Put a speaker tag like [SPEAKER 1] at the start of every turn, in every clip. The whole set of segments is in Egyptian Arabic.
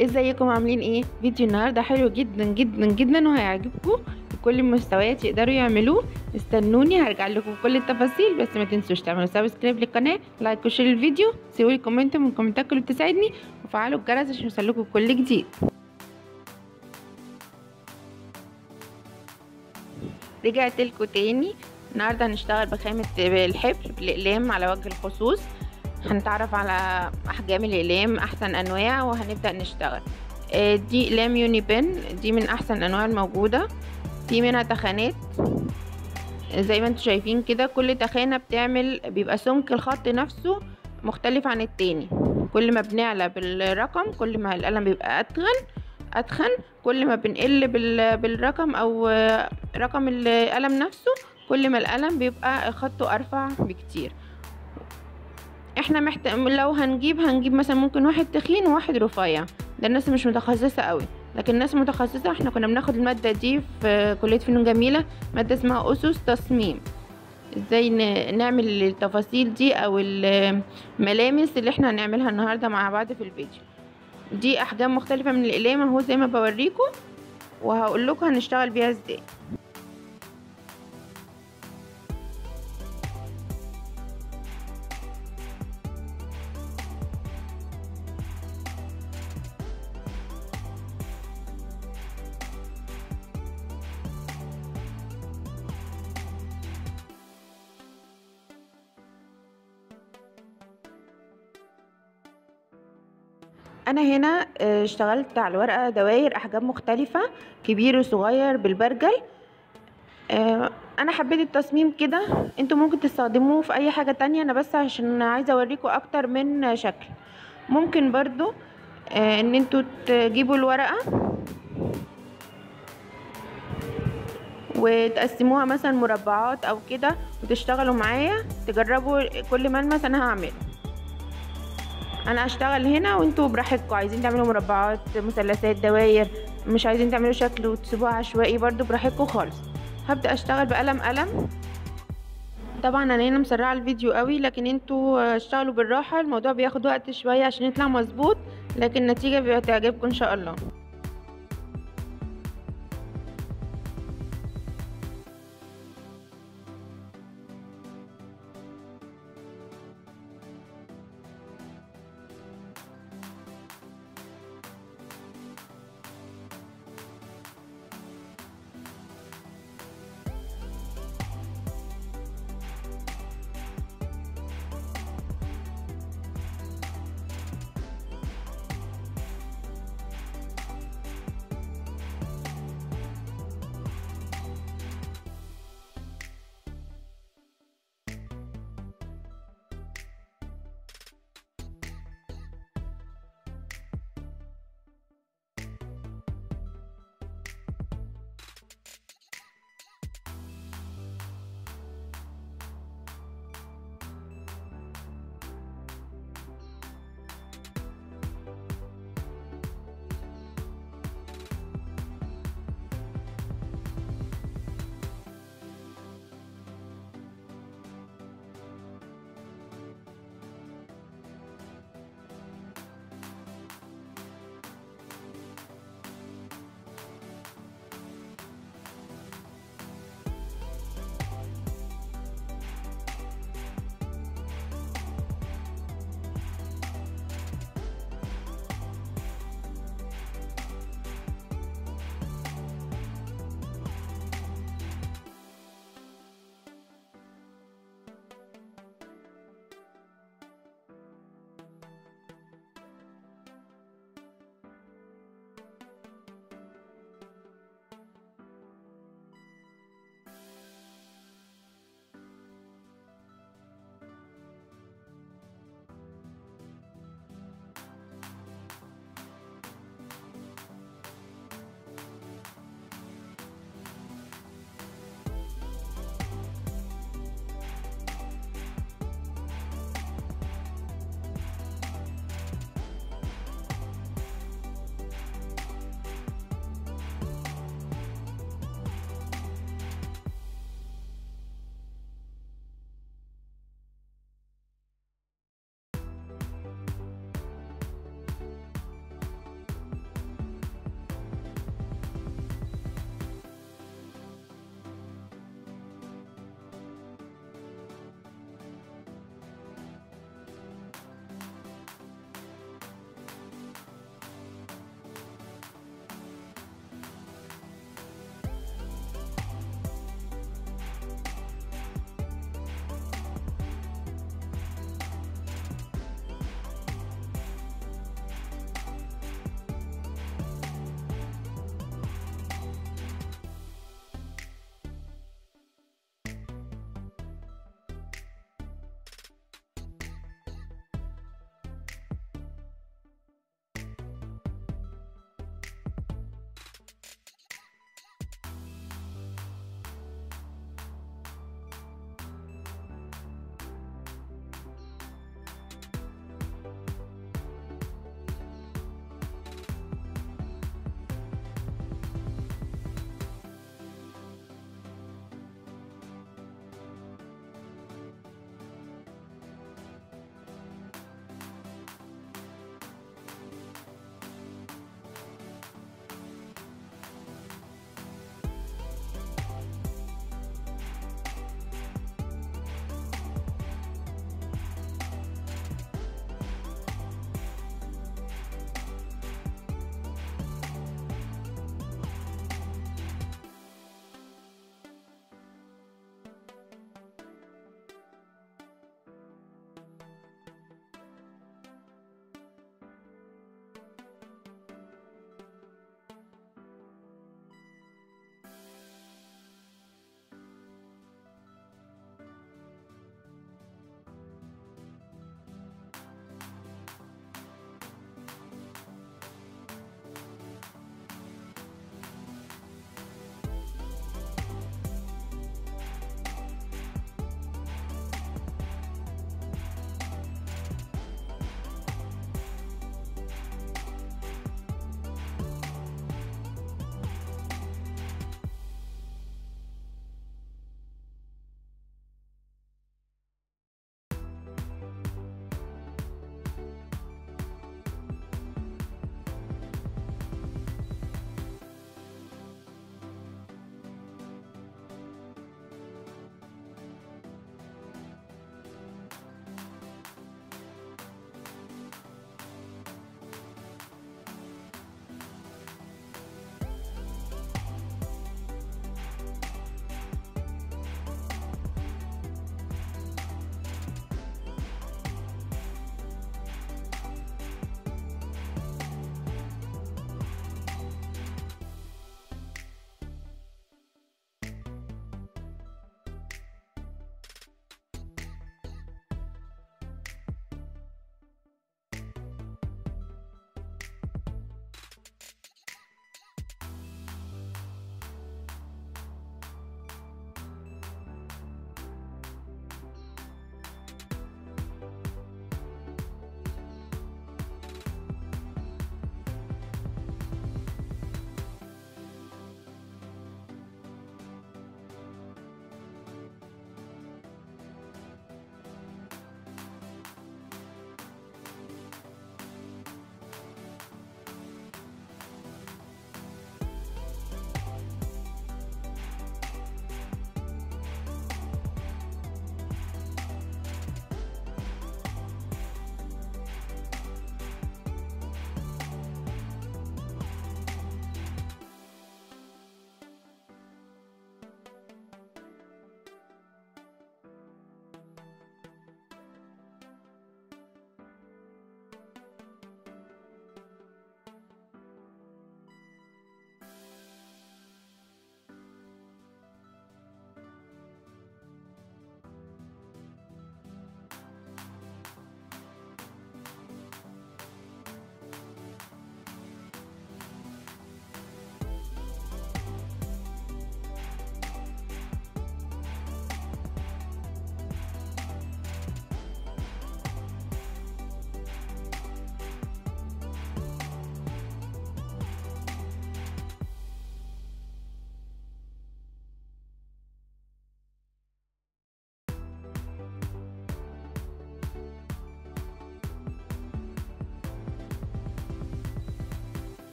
[SPEAKER 1] ازيكم عاملين ايه فيديو النهارده حلو جدا جدا جدا وهيعجبكم بكل المستويات يقدروا يعملوه استنوني هرجع لكم كل التفاصيل بس ما تنسوش تعملوا سبسكرايب للقناه لايك وشير الفيديو سيبوا لي كومنت من كومنتاتكم اللي بتساعدني وفعلوا الجرس عشان يوصلكم كل جديد رجعت لكم تاني النهارده هنشتغل بخامه الحبر بالاقلام على وجه الخصوص هنتعرف على احجام الاقلام احسن انواع وهنبدا نشتغل دي اقلام يوني بن دي من احسن الانواع الموجوده في منها تخانات زي ما انتم شايفين كده كل تخانه بتعمل بيبقى سمك الخط نفسه مختلف عن التاني كل ما بنعلى بالرقم كل ما القلم بيبقى اتخن اتخن كل ما بنقل بالرقم او رقم القلم نفسه كل ما القلم بيبقى خطه ارفع بكتير احنا محتاج لو هنجيب هنجيب مثلا ممكن واحد تخين وواحد رفيع ده الناس مش متخصصه قوي لكن الناس متخصصه احنا كنا بناخد الماده دي في كليه فنون جميله ماده اسمها اسس تصميم ازاي نعمل التفاصيل دي او الملامس اللي احنا هنعملها النهارده مع بعض في الفيديو دي احجام مختلفه من الاقلام اهو زي ما بوريكم وهقول لكم هنشتغل بيها ازاي انا هنا اشتغلت على الورقه دواير احجام مختلفه كبير وصغير بالبرجل انا حبيت التصميم كده انتوا ممكن تستخدموه في اي حاجه تانية انا بس عشان عايزه اوريكم اكتر من شكل ممكن برضو ان انتوا تجيبوا الورقه وتقسموها مثلا مربعات او كده وتشتغلوا معايا تجربوا كل ملمس انا هعمله انا هشتغل هنا وانتوا براحتكم عايزين تعملوا مربعات مثلثات دواير مش عايزين تعملوا شكل وتسيبوها عشوائي برضو براحتكم خالص هبدا اشتغل بقلم قلم طبعا انا هنا مسرعه الفيديو قوي لكن انتوا اشتغلوا بالراحه الموضوع بياخد وقت شويه عشان يطلع مظبوط لكن النتيجه هتعجبكم ان شاء الله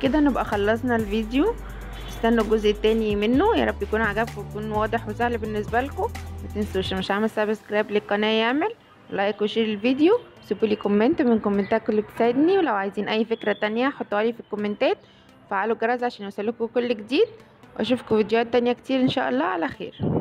[SPEAKER 1] وبكده نبقى خلصنا الفيديو استنوا الجزء التاني منه يا رب يكون عجبكم ويكون واضح وسهل بالنسبه لكم ما تنسوش مش عامل سبسكرايب للقناه يعمل لايك وشير الفيديو سيبوا لي كومنت من كومنتاتكم اللي بتساعدني ولو عايزين اي فكره تانية حطوها لي في الكومنتات فعلوا الجرس عشان يوصلكم كل جديد واشوفكم فيديوهات تانية كتير ان شاء الله على خير